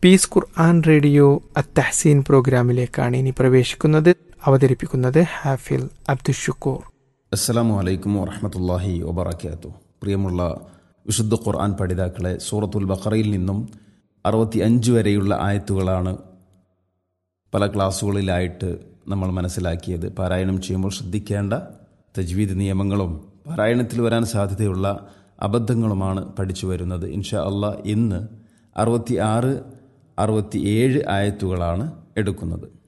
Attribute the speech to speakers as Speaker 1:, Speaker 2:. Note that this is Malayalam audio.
Speaker 1: പീസ് ഖുർആൻ റേഡിയോ അത്തഹസീൻ പ്രോഗ്രാമിലേക്കാണ് ഇനി പ്രവേശിക്കുന്നത് അവതരിപ്പിക്കുന്നത് ഹാഫിൽ അബ്ദുഷുക്കൂർ
Speaker 2: അസ്സലാമു അലൈക്കും വറഹമത്തല്ലാഹി വബറക്കാത്തു പ്രിയമുള്ള വിശുദ്ധ ഖുർആൻ പഠിതാക്കളെ സൂറത്തുൽ ബഖറയിൽ നിന്നും അറുപത്തി അഞ്ച് വരെയുള്ള ആയത്തുകളാണ് പല ക്ലാസ്സുകളിലായിട്ട് നമ്മൾ മനസ്സിലാക്കിയത് പാരായണം ചെയ്യുമ്പോൾ ശ്രദ്ധിക്കേണ്ട തജ്വീദ് നിയമങ്ങളും പാരായണത്തിൽ വരാൻ സാധ്യതയുള്ള അബദ്ധങ്ങളുമാണ് പഠിച്ചു വരുന്നത് ഇൻഷാ അള്ളാഹ് ഇന്ന് അറുപത്തി ആറ് അറുപത്തി ഏഴ് ആയത്തുകളാണ് എടുക്കുന്നത്